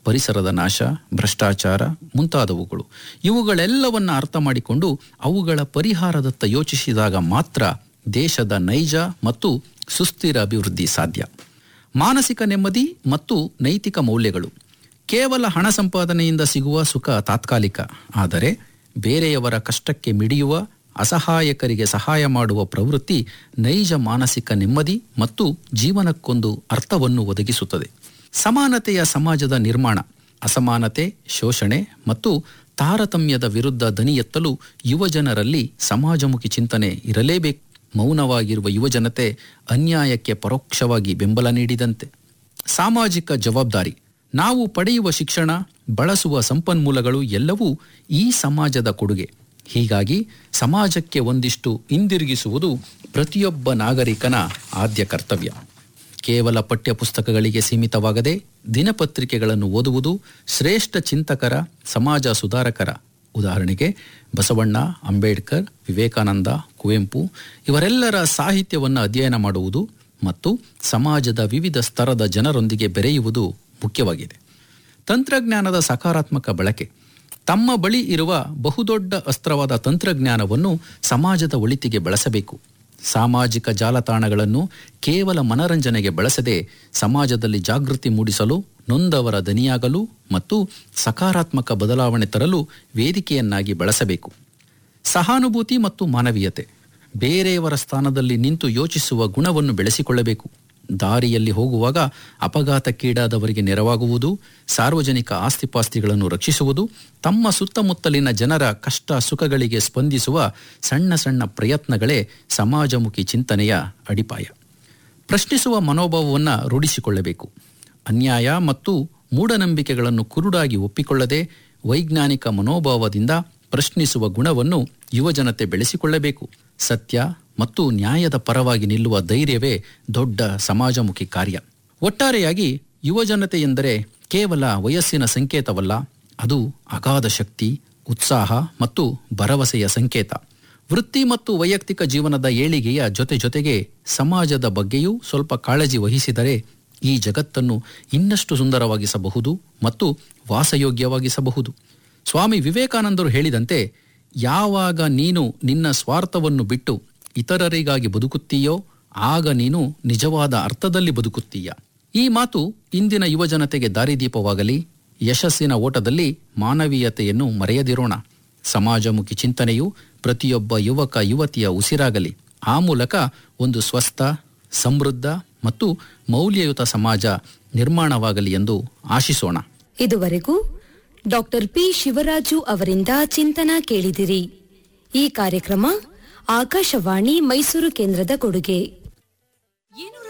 ಪರಿಸರದ ನಾಶ ಭ್ರಷ್ಟಾಚಾರ ಮುಂತಾದವುಗಳು ಇವುಗಳೆಲ್ಲವನ್ನ ಅರ್ಥ ಮಾಡಿಕೊಂಡು ಅವುಗಳ ಪರಿಹಾರದತ್ತ ಯೋಚಿಸಿದಾಗ ಮಾತ್ರ ದೇಶದ ನೈಜ ಮತ್ತು ಸುಸ್ಥಿರ ಅಭಿವೃದ್ಧಿ ಸಾಧ್ಯ ಮಾನಸಿಕ ನೆಮ್ಮದಿ ಮತ್ತು ನೈತಿಕ ಮೌಲ್ಯಗಳು ಕೇವಲ ಹಣ ಸಂಪಾದನೆಯಿಂದ ಸಿಗುವ ಸುಖ ತಾತ್ಕಾಲಿಕ ಆದರೆ ಬೇರೆಯವರ ಕಷ್ಟಕ್ಕೆ ಮಿಡಿಯುವ ಅಸಹಾಯಕರಿಗೆ ಸಹಾಯ ಮಾಡುವ ಪ್ರವೃತ್ತಿ ನೈಜ ಮಾನಸಿಕ ನೆಮ್ಮದಿ ಮತ್ತು ಜೀವನಕ್ಕೊಂದು ಅರ್ಥವನ್ನು ಒದಗಿಸುತ್ತದೆ ಸಮಾನತೆಯ ಸಮಾಜದ ನಿರ್ಮಾಣ ಅಸಮಾನತೆ ಶೋಷಣೆ ಮತ್ತು ತಾರತಮ್ಯದ ವಿರುದ್ಧ ದನಿ ಎತ್ತಲು ಯುವಜನರಲ್ಲಿ ಸಮಾಜಮುಖಿ ಚಿಂತನೆ ಇರಲೇಬೇಕು ಮೌನವಾಗಿರುವ ಯುವಜನತೆ ಅನ್ಯಾಯಕ್ಕೆ ಪರೋಕ್ಷವಾಗಿ ಬೆಂಬಲ ನೀಡಿದಂತೆ ಸಾಮಾಜಿಕ ಜವಾಬ್ದಾರಿ ನಾವು ಪಡೆಯುವ ಶಿಕ್ಷಣ ಬಳಸುವ ಸಂಪನ್ಮೂಲಗಳು ಎಲ್ಲವೂ ಈ ಸಮಾಜದ ಕೊಡುಗೆ ಹೀಗಾಗಿ ಸಮಾಜಕ್ಕೆ ಒಂದಿಷ್ಟು ಹಿಂದಿರುಗಿಸುವುದು ಪ್ರತಿಯೊಬ್ಬ ನಾಗರಿಕನ ಆದ್ಯ ಕರ್ತವ್ಯ ಕೇವಲ ಪಠ್ಯಪುಸ್ತಕಗಳಿಗೆ ಸೀಮಿತವಾಗದೆ ದಿನಪತ್ರಿಕೆಗಳನ್ನು ಓದುವುದು ಶ್ರೇಷ್ಠ ಚಿಂತಕರ ಸಮಾಜ ಸುಧಾರಕರ ಉದಾಹರಣೆಗೆ ಬಸವಣ್ಣ ಅಂಬೇಡ್ಕರ್ ವಿವೇಕಾನಂದ ಕುವೆಂಪು ಇವರೆಲ್ಲರ ಸಾಹಿತ್ಯವನ್ನು ಅಧ್ಯಯನ ಮಾಡುವುದು ಮತ್ತು ಸಮಾಜದ ವಿವಿಧ ಸ್ತರದ ಜನರೊಂದಿಗೆ ಬೆರೆಯುವುದು ಮುಖ್ಯವಾಗಿದೆ ತಂತ್ರಜ್ಞಾನದ ಸಕಾರಾತ್ಮಕ ಬಳಕೆ ತಮ್ಮ ಬಳಿ ಇರುವ ಬಹುದೊಡ್ಡ ಅಸ್ತ್ರವಾದ ತಂತ್ರಜ್ಞಾನವನ್ನು ಸಮಾಜದ ಒಳಿತಿಗೆ ಬಳಸಬೇಕು ಸಾಮಾಜಿಕ ಜಾಲತಾಣಗಳನ್ನು ಕೇವಲ ಮನರಂಜನೆಗೆ ಬಳಸದೆ ಸಮಾಜದಲ್ಲಿ ಜಾಗೃತಿ ಮೂಡಿಸಲು ನೊಂದವರ ದನಿಯಾಗಲು ಮತ್ತು ಸಕಾರಾತ್ಮಕ ಬದಲಾವಣೆ ತರಲು ವೇದಿಕೆಯನ್ನಾಗಿ ಬಳಸಬೇಕು ಸಹಾನುಭೂತಿ ಮತ್ತು ಮಾನವೀಯತೆ ಬೇರೆಯವರ ಸ್ಥಾನದಲ್ಲಿ ನಿಂತು ಯೋಚಿಸುವ ಗುಣವನ್ನು ಬೆಳೆಸಿಕೊಳ್ಳಬೇಕು ದಾರಿಯಲ್ಲಿ ಹೋಗುವಾಗ ಅಪಘಾತಕ್ಕೀಡಾದವರಿಗೆ ನೆರವಾಗುವುದು ಸಾರ್ವಜನಿಕ ಆಸ್ತಿಪಾಸ್ತಿಗಳನ್ನು ರಕ್ಷಿಸುವುದು ತಮ್ಮ ಸುತ್ತಮುತ್ತಲಿನ ಜನರ ಕಷ್ಟ ಸುಖಗಳಿಗೆ ಸ್ಪಂದಿಸುವ ಸಣ್ಣ ಸಣ್ಣ ಪ್ರಯತ್ನಗಳೇ ಸಮಾಜಮುಖಿ ಚಿಂತನೆಯ ಅಡಿಪಾಯ ಪ್ರಶ್ನಿಸುವ ಮನೋಭಾವವನ್ನು ರೂಢಿಸಿಕೊಳ್ಳಬೇಕು ಅನ್ಯಾಯ ಮತ್ತು ಮೂಢನಂಬಿಕೆಗಳನ್ನು ಕುರುಡಾಗಿ ಒಪ್ಪಿಕೊಳ್ಳದೆ ವೈಜ್ಞಾನಿಕ ಮನೋಭಾವದಿಂದ ಪ್ರಶ್ನಿಸುವ ಗುಣವನ್ನು ಯುವಜನತೆ ಬೆಳೆಸಿಕೊಳ್ಳಬೇಕು ಸತ್ಯ ಮತ್ತು ನ್ಯಾಯದ ಪರವಾಗಿ ನಿಲ್ಲುವ ಧೈರ್ಯವೇ ದೊಡ್ಡ ಸಮಾಜಮುಖಿ ಕಾರ್ಯ ಒಟ್ಟಾರೆಯಾಗಿ ಯುವಜನತೆ ಎಂದರೆ ಕೇವಲ ವಯಸ್ಸಿನ ಸಂಕೇತವಲ್ಲ ಅದು ಅಗಾಧ ಶಕ್ತಿ ಉತ್ಸಾಹ ಮತ್ತು ಭರವಸೆಯ ಸಂಕೇತ ವೃತ್ತಿ ಮತ್ತು ವೈಯಕ್ತಿಕ ಜೀವನದ ಏಳಿಗೆಯ ಜೊತೆ ಜೊತೆಗೆ ಸಮಾಜದ ಬಗ್ಗೆಯೂ ಸ್ವಲ್ಪ ಕಾಳಜಿ ವಹಿಸಿದರೆ ಈ ಜಗತ್ತನ್ನು ಇನ್ನಷ್ಟು ಸುಂದರವಾಗಿಸಬಹುದು ಮತ್ತು ವಾಸಯೋಗ್ಯವಾಗಿಸಬಹುದು ಸ್ವಾಮಿ ವಿವೇಕಾನಂದರು ಹೇಳಿದಂತೆ ಯಾವಾಗ ನೀನು ನಿನ್ನ ಸ್ವಾರ್ಥವನ್ನು ಬಿಟ್ಟು ಇತರರಿಗಾಗಿ ಬದುಕುತ್ತೀಯೋ ಆಗ ನೀನು ನಿಜವಾದ ಅರ್ಥದಲ್ಲಿ ಬದುಕುತ್ತೀಯ ಈ ಮಾತು ಇಂದಿನ ಯುವಜನತೆಗೆ ದಾರಿದೀಪವಾಗಲಿ ಯಶಸ್ಸಿನ ಓಟದಲ್ಲಿ ಮಾನವೀಯತೆಯನ್ನು ಮರೆಯದಿರೋಣ ಸಮಾಜಮುಖಿ ಚಿಂತನೆಯು ಪ್ರತಿಯೊಬ್ಬ ಯುವಕ ಯುವತಿಯ ಉಸಿರಾಗಲಿ ಆ ಮೂಲಕ ಒಂದು ಸ್ವಸ್ಥ ಸಮೃದ್ಧ ಮತ್ತು ಮೌಲ್ಯಯುತ ಸಮಾಜ ನಿರ್ಮಾಣವಾಗಲಿ ಎಂದು ಆಶಿಸೋಣ ಇದುವರೆಗೂ ಡಾಕ್ಟರ್ ಪಿ ಶಿವರಾಜು ಅವರಿಂದ ಚಿಂತನ ಕೇಳಿದಿರಿ ಈ ಕಾರ್ಯಕ್ರಮ ಆಕಾಶವಾಣಿ ಮೈಸೂರು ಕೇಂದ್ರದ ಕೊಡುಗೆ ಏನು